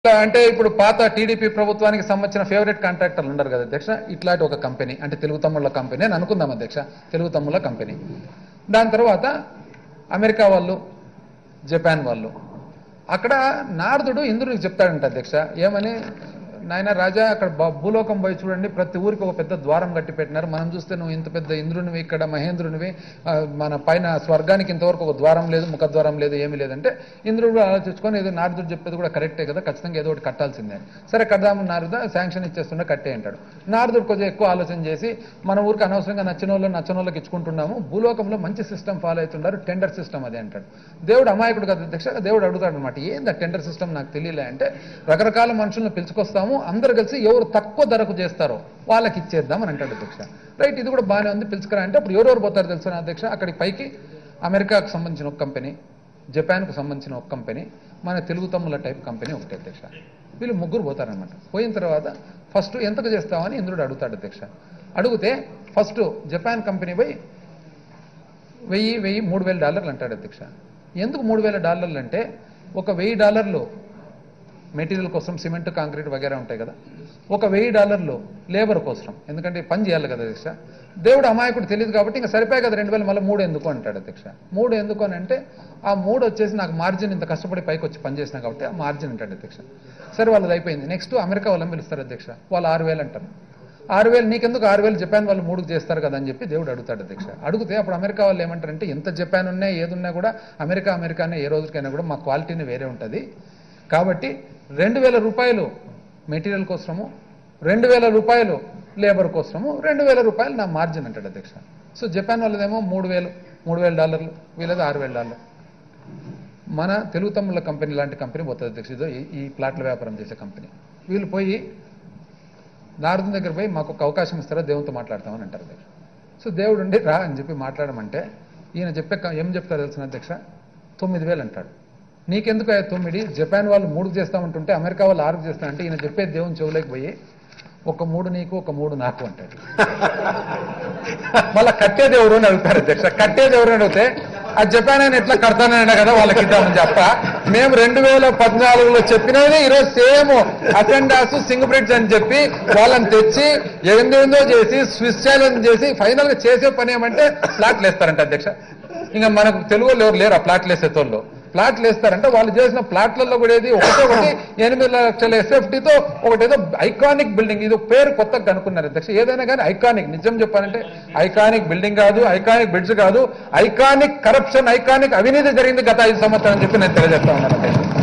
ఇట్లా అంటే ఇప్పుడు పాత టీడీపీ ప్రభుత్వానికి సంబంధించిన ఫేవరెట్ కాంట్రాక్టర్లు ఉన్నారు కదా అధ్యక్ష ఇట్లాంటి ఒక కంపెనీ అంటే తెలుగు తమ్ముళ్ళ కంపెనీ అని అనుకుందాం అధ్యక్ష తెలుగు తమ్ముళ్ళ కంపెనీ దాని తర్వాత అమెరికా వాళ్ళు జపాన్ వాళ్ళు అక్కడ నారదుడు ఇంద్రుడికి చెప్తాడంట అధ్యక్ష ఏమని నాయన రాజా అక్కడ బ- భూలోకం పోయి చూడండి ప్రతి ఊరికి ఒక పెద్ద ద్వారం కట్టి పెట్టినారు మనం చూస్తే నువ్వు ఇంత పెద్ద ఇంద్రునివి ఇక్కడ మహేంద్రునివి ఆ, మన పైన స్వర్గానికి ఇంతవరకు ఒక ద్వారం లేదు ముఖద్వారం లేదు ఏమీ లేదంటే ఇంద్రుడు ఆలోచించుకొని ఏదో నారదుడు చెప్పేది కూడా కరెక్టే కదా ఖచ్చితంగా ఏదో ఒకటి కట్టాల్సిందే అని. సరే కడదాము నారద శాంక్షన్ ఇచ్చేస్తుండే కట్టే అంటాడు నారదుడు కొంచెం ఎక్కువ ఆలోచన చేసి మన ఊరికి అనవసరంగా నచ్చిన వాళ్ళు నచ్చిన వాళ్ళకి ఇచ్చుకుంటున్నాము భూలోకంలో మంచి సిస్టమ్ ఫాలో అవుతున్నారు టెండర్ సిస్టమ్ అదే అంటాడు దేవుడు అమాయకుడు కదా అధ్యక్ష దేవుడు అడుగుతాడు అనమాట ఏంది టెండర్ సిస్టమ్ నాకు తెలియలే అంటే రకరకాల మనుషులను పిలుచుకొస్తాము అందరు కలిసి ఎవరు తక్కువ ధరకు చేస్తారో వాళ్ళకి ఇచ్చేద్దాం అని అంటాడు అధ్యక్ష రైట్ ఇది కూడా బాగానే ఉంది పిలుచుకురా అంటే అప్పుడు ఎవరెవరు పోతారు తెలుసా అధ్యక్ష అక్కడికి పైకి అమెరికాకు సంబంధించిన ఒక కంపెనీ జపాన్కు సంబంధించిన ఒక కంపెనీ మన తెలుగు తమ్ముల టైప్ కంపెనీ ఒకటి అధ్యక్ష వీళ్ళు ముగ్గురు పోతారనమాట పోయిన తర్వాత ఫస్ట్ ఎంతకు చేస్తామని ఇంద్రుడు అడుగుతాడు అధ్యక్ష అడిగితే ఫస్ట్ జపాన్ కంపెనీ పోయి వెయ్యి వెయ్యి మూడు వేల డాలర్లు అంటాడు అధ్యక్ష ఎందుకు మూడు వేల డాలర్లు అంటే ఒక వెయ్యి డాలర్లు మెటీరియల్ కోసం సిమెంట్ కాంక్రీట్ వగేరా ఉంటాయి కదా ఒక వెయ్యి డాలర్లు లేబర్ కోసం ఎందుకంటే పని చేయాలి కదా అధ్యక్ష దేవుడు అమాయకుడు తెలియదు కాబట్టి ఇంకా సరిపోయి కదా రెండు వేలు మళ్ళీ మూడు ఎందుకు అంటాడు అధ్యక్ష మూడు ఎందుకు అని అంటే ఆ మూడు వచ్చేసి నాకు మార్జిన్ ఇంత కష్టపడి పైకి వచ్చి పని చేసినా కాబట్టి ఆ మార్జిన్ అంటాడు అధ్యక్ష సరే వాళ్ళది అయిపోయింది నెక్స్ట్ అమెరికా వాళ్ళని పిలుస్తారు అధ్యక్ష వాళ్ళు ఆరు వేలు అంటారు ఆరు వేలు నీకెందుకు ఆరు వేలు జపాన్ వాళ్ళు మూడుకు చేస్తారు కదా అని చెప్పి దేవుడు అడుగుతాడు అధ్యక్ష అడిగితే అప్పుడు అమెరికా వాళ్ళు ఏమంటారంటే ఎంత జపాన్ ఉన్నా ఏది ఉన్నా కూడా అమెరికా అమెరికానే ఏ రోజుకైనా కూడా మా క్వాలిటీని వేరే ఉంటుంది కాబట్టి రెండు వేల రూపాయలు మెటీరియల్ కోసము రెండు వేల రూపాయలు లేబర్ కోసము రెండు వేల రూపాయలు నా మార్జిన్ అంటాడు అధ్యక్ష సో జపాన్ వాళ్ళదేమో మూడు వేలు మూడు వేల డాలర్లు వీళ్ళది ఆరు వేల డాలర్లు మన తెలుగు తమ్ముళ్ళ కంపెనీ లాంటి కంపెనీ పోతుంది అధ్యక్ష ఇదో ఈ- ఈ ప్లాట్ల వ్యాపారం చేసే కంపెనీ వీళ్ళు పోయి నారదుని దగ్గర పోయి మాకు ఒక అవకాశం ఇస్తారా దేవునితో మాట్లాడతామని అంటారు అధ్యక్ష సో దేవుడు ఉండి రా అని చెప్పి మాట్లాడమంటే ఈయన చెప్పే క- ఏం చెప్తారు తెలిసిన అధ్యక్ష తొమ్మిది వేలు అంటాడు నీకెందుకు అయ్యా తొమ్మిది జపాన్ వాళ్ళు మూడు చేస్తామంటుంటే అమెరికా వాళ్ళు ఆరు చేస్తానంటే ఈయన చెప్పే దేవుని చెవులోకి పోయి ఒక మూడు నీకు ఒక మూడు నాకు అంటాడు మళ్ళా కట్టేది ఎవరు అని అడుగుతారు అధ్యక్ష కట్టేది ఎవరు అని అడిగితే ఆ జపాన్ ఆయన ఎట్లా కడతానన్నా కదా వాళ్ళకి ఇద్దామని చెప్తా మేము రెండు వేల పద్నాలుగులో చెప్పినది ఈరోజు సేమ్ అసెండాస్ సింగ్ బ్రిడ్జ్ అని చెప్పి వాళ్ళని తెచ్చి ఏందేందో చేసి స్విస్ ఛాలెంజ్ చేసి ఫైనల్ గా చేసే పని ఏమంటే ఫ్లాట్లు వేస్తారంట అధ్యక్ష ఇంకా మనకు తెలుగు వాళ్ళు ఎవరు లేరు ఆ ప్లాట్లు వేసేతోళ్ళు ప్లాట్లు వేస్తారంటే వాళ్ళు చేసిన ప్లాట్లలో కూడా ఏది ఒకటి ఒకటి ఎనిమిది లక్షల ఎస్ఎఫ్టీతో ఒకటేదో ఐకానిక్ బిల్డింగ్ ఇది పేరు కొత్తగా కనుక్కున్నారు అధ్యక్ష ఏదైనా కానీ ఐకానిక్ నిజం చెప్పాలంటే ఐకానిక్ బిల్డింగ్ కాదు ఐకానిక్ బ్రిడ్జ్ కాదు ఐకానిక్ కరప్షన్ ఐకానిక్ అవినీతి జరిగింది గత ఐదు సంవత్సరాలు అని చెప్పి నేను తెలియజేస్తా ఉన్నాను అధ్యక్ష